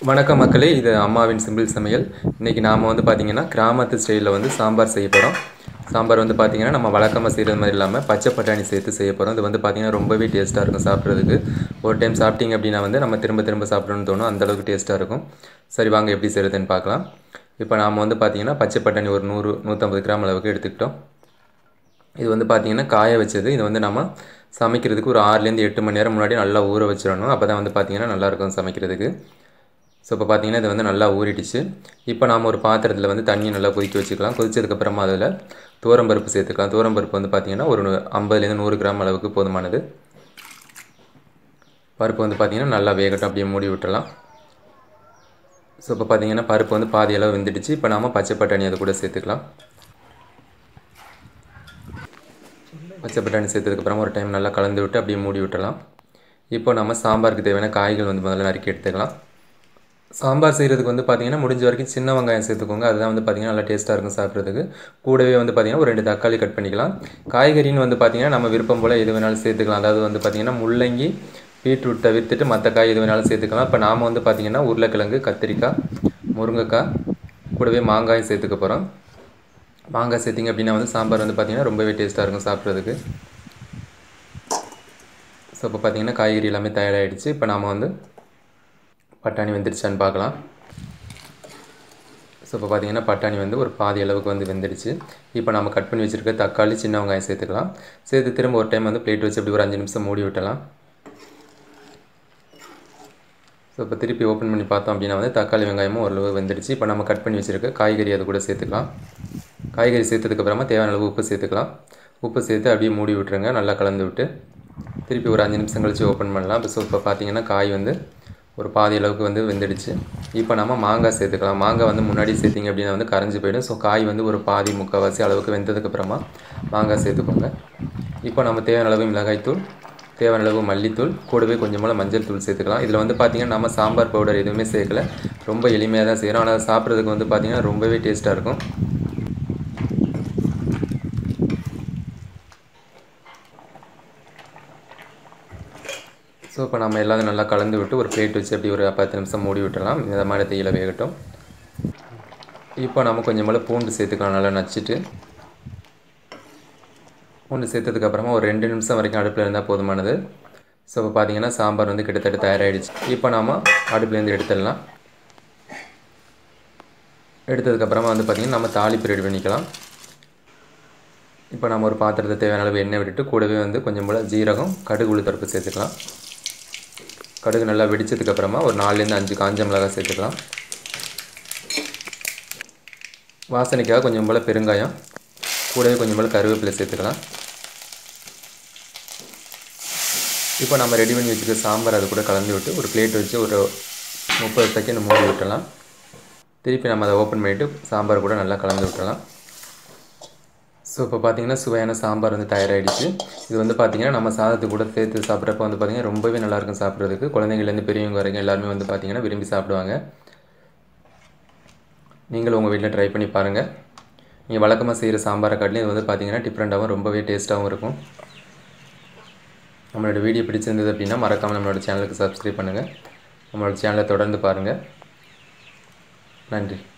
வணக்கம் மக்களே இது அம்மாவின் சிம்பிள் சமையல் இன்றைக்கி நாம் வந்து பார்த்திங்கன்னா கிராமத்து ஸ்டைலில் வந்து சாம்பார் செய்ய போகிறோம் சாம்பார் வந்து பார்த்திங்கன்னா நம்ம வழக்கமாக செய்கிறது மாதிரி இல்லாமல் பச்சை பட்டாணி சேர்த்து செய்ய போகிறோம் இது வந்து பார்த்திங்கன்னா ரொம்பவே டேஸ்ட்டாக இருக்கும் சாப்பிட்றதுக்கு ஒரு டைம் சாப்பிட்டீங்க அப்படின்னா வந்து நம்ம திரும்ப திரும்ப சாப்பிடணும்னு தோணும் அந்தளவுக்கு டேஸ்ட்டாக இருக்கும் சரி வாங்க எப்படி செய்கிறதுன்னு பார்க்கலாம் இப்போ நாம் வந்து பார்த்திங்கன்னா பச்சை பட்டாணி ஒரு நூறு நூற்றம்பது கிராம் அளவுக்கு எடுத்துக்கிட்டோம் இது வந்து பார்த்திங்கன்னா காய வச்சது இது வந்து நம்ம சமைக்கிறதுக்கு ஒரு ஆறுலேருந்து எட்டு மணி நேரம் முன்னாடி நல்லா ஊற வச்சிடணும் அப்போ தான் வந்து பார்த்திங்கன்னா நல்லாயிருக்கும் சமைக்கிறதுக்கு ஸோ இப்போ பார்த்தீங்கன்னா இது வந்து நல்லா ஊறிடுச்சு இப்போ நாம் ஒரு பாத்திரத்தில் வந்து தண்ணியை நல்லா கொதிக்க வச்சுக்கலாம் கொதிச்சதுக்கப்புறமா அதில் துவரம்பருப்பு சேர்த்துக்கலாம் துவரம்பருப்பு வந்து பார்த்திங்கன்னா ஒரு ஐம்பதுலேருந்து நூறு கிராம் அளவுக்கு போதுமானது பருப்பு வந்து பார்த்திங்கன்னா நல்லா வேகட்டும் அப்படியே மூடி விட்டுறலாம் ஸோ இப்போ பார்த்தீங்கன்னா பருப்பு வந்து பாதி அளவு வெந்துடுச்சு இப்போ நாம் பச்சை பட்டாணி அது கூட சேர்த்துக்கலாம் பச்சை பட்டாணி சேர்த்ததுக்கப்புறமா ஒரு டைம் நல்லா கலந்து விட்டு அப்படியே மூடி விட்டுறலாம் இப்போ நம்ம சாம்பாருக்கு தேவையான காய்கள் வந்து முதல்ல நறுக்கி எடுத்துக்கலாம் சாம்பார் செய்கிறதுக்கு வந்து பார்த்திங்கன்னா முடிஞ்ச வரைக்கும் சின்ன வெங்காயம் சேர்த்துக்கோங்க அதுதான் வந்து பார்த்திங்கன்னா நல்லா டேஸ்ட்டாக இருக்கும் சாப்பிட்றதுக்கு கூடவே வந்து பார்த்திங்கன்னா ஒரு ரெண்டு தக்காளி கட் பண்ணிக்கலாம் காய்கறின்னு வந்து பார்த்திங்கன்னா நம்ம விருப்பம் போல் எது வேணாலும் சேர்த்துக்கலாம் அதாவது வந்து பார்த்திங்கன்னா முள்ளங்கி பீட்ரூட் தவிர்த்துட்டு மற்ற காய் எது வேணாலும் சேர்த்துக்கலாம் இப்போ நாம் வந்து பார்த்திங்கன்னா உருளைக்கிழங்கு கத்திரிக்காய் முருங்கைக்காய் கூடவே மாங்காயும் சேர்த்துக்க போகிறோம் மாங்காய் சேர்த்திங்க அப்படின்னா வந்து சாம்பார் வந்து பார்த்திங்கன்னா ரொம்பவே டேஸ்ட்டாக இருக்கும் சாப்பிட்றதுக்கு ஸோ இப்போ பார்த்திங்கன்னா காய்கறி எல்லாமே தயாராகிடுச்சு இப்போ நாம் வந்து பட்டாணி வெந்துடுச்சான்னு பார்க்கலாம் ஸோ இப்போ பார்த்தீங்கன்னா பட்டாணி வந்து ஒரு பாதி அளவுக்கு வந்து வெந்துடுச்சு இப்போ நம்ம கட் பண்ணி வச்சுருக்க தக்காளி சின்ன வெங்காயம் சேர்த்துக்கலாம் சேர்த்து திரும்ப ஒரு டைம் வந்து பிளேட் வச்சு அப்படி ஒரு அஞ்சு நிமிஷம் மூடி விட்டலாம் ஸோ இப்போ திருப்பி ஓப்பன் பண்ணி பார்த்தோம் அப்படின்னா வந்து தக்காளி வெங்காயமும் ஓரளவு வெந்துடுச்சு இப்போ நம்ம கட் பண்ணி வச்சுருக்க காய்கறி அது கூட சேர்த்துக்கலாம் காய்கறி சேர்த்ததுக்கப்புறமா தேவையான அளவு உப்பு சேர்த்துக்கலாம் உப்பு சேர்த்து அப்படியே மூடி விட்டுருங்க நல்லா கலந்து விட்டு திருப்பி ஒரு அஞ்சு நிமிஷம் கழித்து ஓப்பன் பண்ணலாம் இப்போ ஸோ இப்போ பார்த்தீங்கன்னா காய் வந்து ஒரு பாதி அளவுக்கு வந்து வெந்துடுச்சு இப்போ நம்ம மாங்காய் சேர்த்துக்கலாம் மாங்காய் வந்து முன்னாடி சேர்த்திங்க அப்படின்னா வந்து கரைஞ்சி போயிடும் ஸோ காய் வந்து ஒரு பாதி முக்கால்வாசி அளவுக்கு வெந்ததுக்கப்புறமா மாங்காய் சேர்த்துக்கோங்க இப்போ நம்ம தேவையான அளவு மிளகாய்த்தூள் தேவையான அளவு மல்லித்தூள் கூடவே கொஞ்சமாக மஞ்சள் தூள் சேர்த்துக்கலாம் இதில் வந்து பார்த்திங்கன்னா நம்ம சாம்பார் பவுடர் எதுவுமே சேர்க்கல ரொம்ப எளிமையாக தான் செய்கிறோம் ஆனால் சாப்பிட்றதுக்கு வந்து பார்த்திங்கன்னா ரொம்பவே டேஸ்ட்டாக இருக்கும் ஸோ இப்போ நம்ம எல்லாத்தையும் நல்லா கலந்து விட்டு ஒரு பிளேட் வச்சு அப்படி ஒரு பத்து நிமிஷம் மூடி விட்டுடலாம் இந்த மாதிரி தேயில வேகட்டும் இப்போ நம்ம கொஞ்சம் போல் பூண்டு சேர்த்துக்கலாம் நல்லா நச்சுட்டு பூண்டு சேர்த்ததுக்கப்புறமா ஒரு ரெண்டு நிமிஷம் வரைக்கும் அடுப்பில் இருந்தால் போதுமானது ஸோ இப்போ பார்த்தீங்கன்னா சாம்பார் வந்து கிட்டத்தட்ட தயாராகிடுச்சு இப்போ நாம் அடுப்புலேருந்து எடுத்துடலாம் எடுத்ததுக்கப்புறமா வந்து பார்த்திங்கன்னா நம்ம தாளிப்பு ரெடி பண்ணிக்கலாம் இப்போ நம்ம ஒரு பாத்திரத்தை தேவையான அளவு எண்ணெய் விட்டுட்டு கூடவே வந்து கொஞ்சம் போல் ஜீரகம் கடுகு உளுத்தரப்பு சேர்த்துக்கலாம் கடுகு நல்லா வெடித்ததுக்கப்புறமா ஒரு நாலுலேருந்து அஞ்சு காஞ்ச மிளகாய் சேர்த்துக்கலாம் வாசனைக்காக கொஞ்சம் போல் பெருங்காயம் கூடவே கொஞ்சம் போல் கருவேப்பிலை சேர்த்துக்கலாம் இப்போ நம்ம ரெடி பண்ணி வச்சுருக்க சாம்பார் அது கூட கலந்து விட்டு ஒரு பிளேட் வச்சு ஒரு முப்பது செகண்ட் மூடி விட்டுடலாம் திருப்பி நம்ம அதை ஓப்பன் பண்ணிவிட்டு சாம்பார் கூட நல்லா கலந்து விட்டுடலாம் ஸோ இப்போ பார்த்தீங்கன்னா சுவையான சாம்பார் வந்து தயாராகிடுச்சு இது வந்து பார்த்திங்கன்னா நம்ம சாதத்து கூட சேர்த்து சாப்பிட்றப்ப வந்து பார்த்திங்கன்னா ரொம்பவே நல்லாயிருக்கும் சாப்பிட்றதுக்கு குழந்தைங்கள்லேருந்து பெரியவங்க வரைக்கும் எல்லாருமே வந்து பார்த்திங்கன்னா விரும்பி சாப்பிடுவாங்க நீங்களும் உங்கள் வீட்டில் ட்ரை பண்ணி பாருங்கள் நீங்கள் வழக்கமாக செய்கிற சாம்பாரை காட்டிலும் இது வந்து பார்த்திங்கன்னா டிஃப்ரெண்ட்டாகவும் ரொம்பவே டேஸ்ட்டாகவும் இருக்கும் நம்மளோட வீடியோ பிடிச்சிருந்தது அப்படின்னா மறக்காமல் நம்மளோட சேனலுக்கு சப்ஸ்கிரைப் பண்ணுங்கள் நம்மளோட சேனலை தொடர்ந்து பாருங்கள் நன்றி